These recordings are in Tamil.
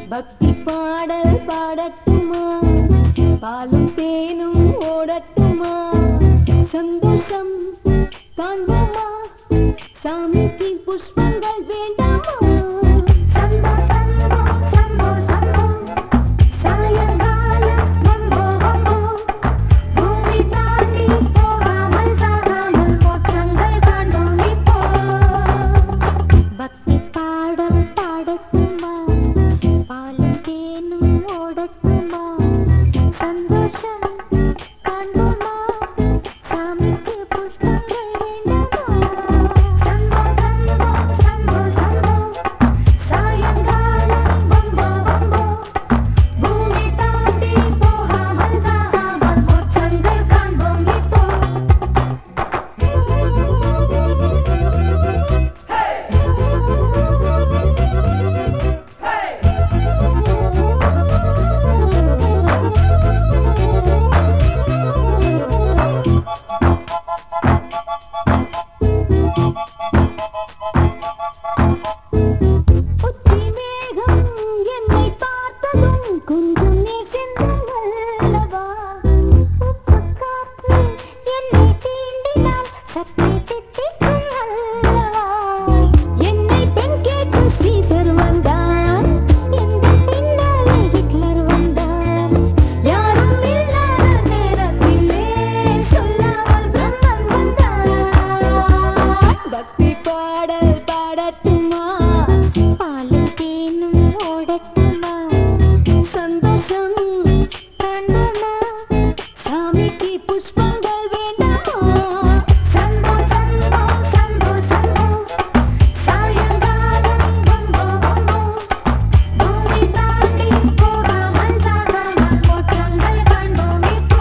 பக்தி பாடல் பாடட்டுமா பாலும் தேனும் ஓடட்டுமா சந்தோஷம் காண்போமா சாமிக்கு புஷ்பங்கள் வேண்டாமா சம்போ சம்போ சம்போ சம்போ சாயங்காலம் வம்போ வம்போ பூமி தாண்டி போகாமல் சாகாமல் போற்றங்கள் காண்போம் இப்போ பக்தி பாடல் பாடட்டுமா பாலும் தேனும் ஓடட்டுமா சந்தோஷம் காண்போமா சாமிக்கு புஷ்பங்கள் வேண்டாமா சம்போ சம்போ சம்போ சம்போ சாயங்காலம் வம்போ வம்போ பூமி தாண்டி போகாமல் சாகாமல் போற்றங்கள் காண்போம் இப்போ உச்சி மேகம் என்னை பார்த்ததும் கொஞ்சம் நேசிந்தல்லவா உப்பு காற்று என்னை தீண்டினால் சற்றே தித்திக்கும் அல்லவா என்னை பெண் கேட்டு ஸ்ரீதர் வந்தான் எந்த பின்னாலே ஹிட்லர் வந்தான் யாரும் இல்லாத நேரத்திலே சொல்லாமல் பிரம்மன் வந்தான் பக்தி பாடல் பாடட்டுமா பாலும் தேனும் ஓடட்டுமா சந்தோஷம் காண்போமா சாமிக்கு புஷ்பங்கள் வேண்டாமா சம்போ சம்போ சம்போ சம்போ சாயங்காலம் வம்போ வம்போ பூமி தாண்டி போகாமல் சாகாமல் போற்றங்கள் காண்போம் இப்போ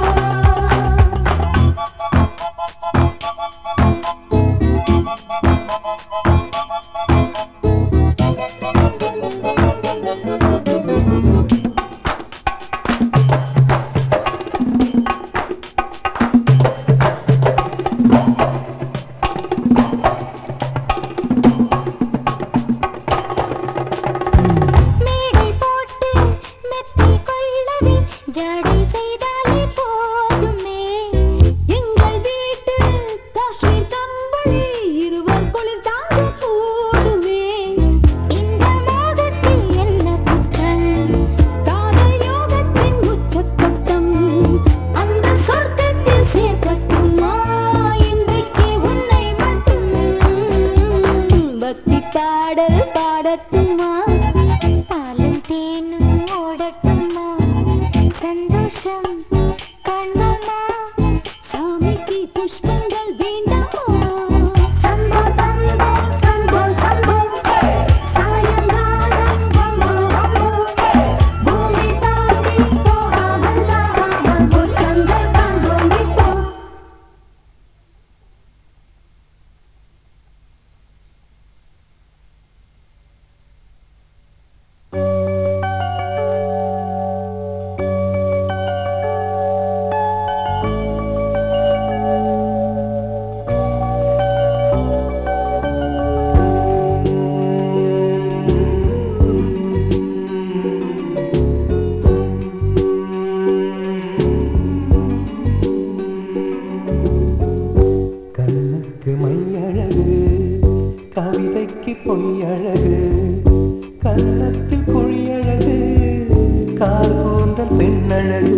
மேடை போட்டு மெத்தை கொள்ளவே ஜடை செய்தாலே போதுமே எங்கள் வீட்டு காஷ்மீர் கம்பளி இருவர் குளிர் தாங்க கூடுமே இந்த மோகத்தில் என்ன குற்றம் காதல் யோகத்தின் உச்சக்கட்டம் அந்த சொர்க்கத்தில் சேர்க்கட்டுமா இன்றைக்கு உன்னை மட்டும் பக்தி பாடல் பாடட்டுமா பாலும் தேனும் ஓடட்டுமா சந்தோஷம் காண்போமா சாமிக்கு புஷ்பங்கள் வேண்டாமா சம்போ சம்போ சம்போ சம்போ சாயங்காலம் வம்போ வம்போ பூமி தாண்டி போகாமல் சாகாமல் போற்றங்கள் காண்போம் இப்போ கண்ணுக்கு மையழகு கவிதைக்கு பொய்யழகு கன்னத்தில் குழியழகு கால் கூந்தல் பெண்ணழகு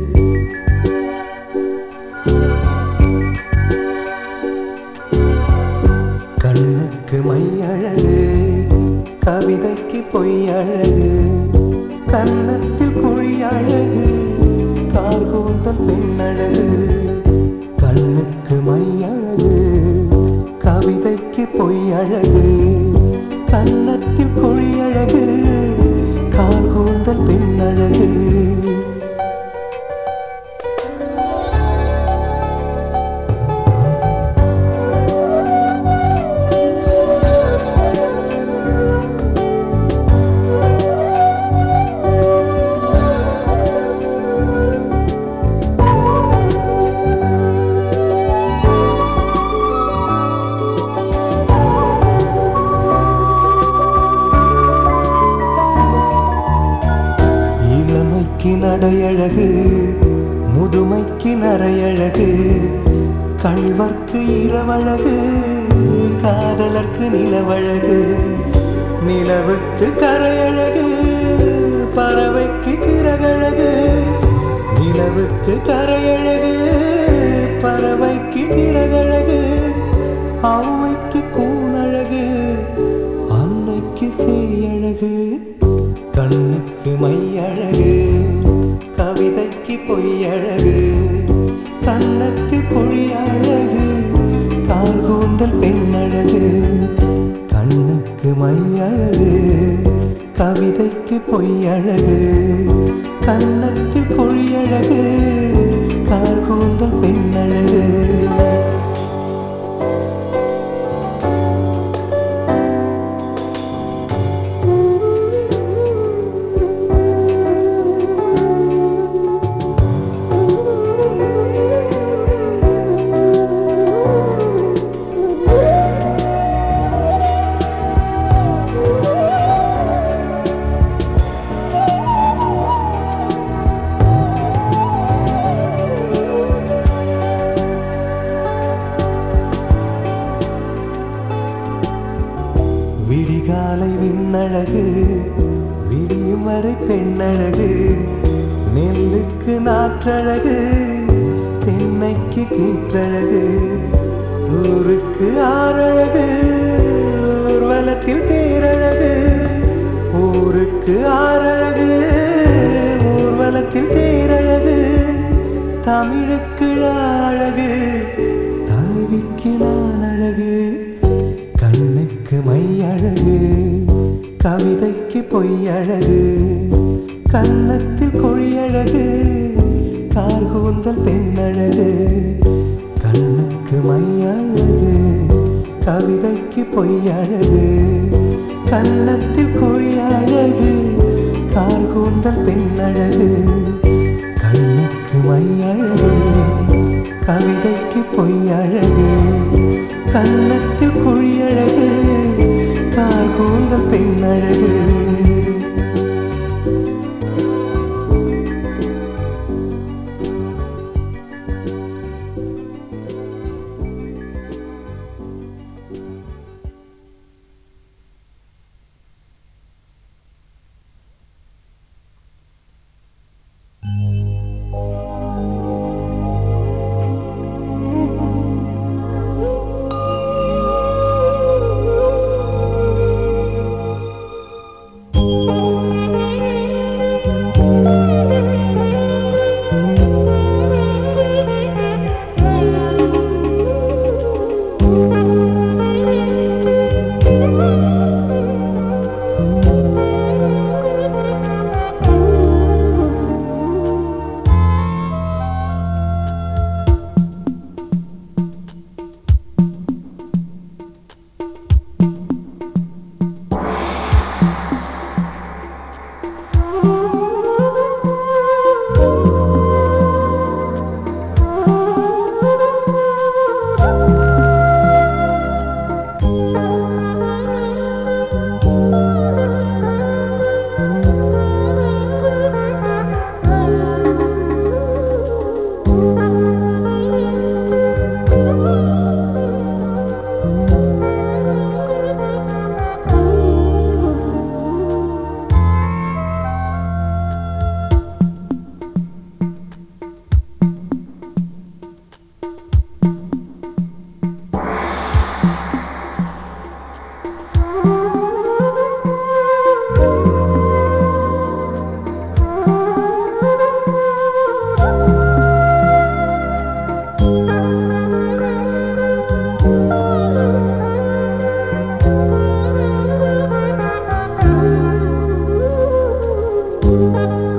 கண்ணுக்கு மையழகு கவிதைக்கு பொய்யழகு கன்னத்தில் குழியழகு கால் கூந்தல் பெண்ணழகு கண்ணுக்கு மையழகு கவிதைக்கு பொய்யழகு கன்னத்தில் குழியழகு கால் கூந்தல் பெண்ணழகு ஆ இளமைக்கு நடையழகு முதுமைக்கு நரையழகு கண்வர்க்கு இரவழகு காதலர்க்கு நிலவழகு நிலவுக்கு கரையழகு பறவைக்கு சிறகழகு நிலவுக்கு கரையழகு பறவைக்கு சிறகழகு அவ்வைக்கு கூணழகு அன்னைக்கு செய்யழகு கண்ணுக்கு மையழகு கவிதைக்கு பொய்யழகு கண்ணத்தில் பொழியழகு கால் கூந்தல் பெண்ணழகு கண்ணுக்கு மையழகு கவிதைக்கு பொய்யழகு கண்ணத்தில் பொழியழகு கால் கூந்தல் பெண்ணழகு விடிகாலை விண்ணழகு விடியும் வரை பெண்ணழகு நெல்லுக்கு நாற்றழகு தென்னைக்கு கீற்றழகு ஊருக்கு ஆறழகு ஊர்வலத்தில் தேரழகு ஊருக்கு ஆறழகு ஊர்வலத்தில் தேரழகு தமிழுக்கு அழகு தலைவிக்கு நான் அழகு கண்ணுக்கு மை அழகு கவிதைக்கு பொய் அழகு கன்னத்தில் கொழியழகு கார் கூந்தல் பெண்ணழகு கண்ணுக்கு மை அழகு கவிதைக்கு பொய் அழகு கன்னத்தில் கொழி அழகு கார் கூந்தல் பெண்ணழகு கண்ணுக்கு மை அழகு கவிதைக்கு பொய் அழகு கன்னத்தில் குழியழகு கார் கூந்தல் பெண்ணழகு Thank you.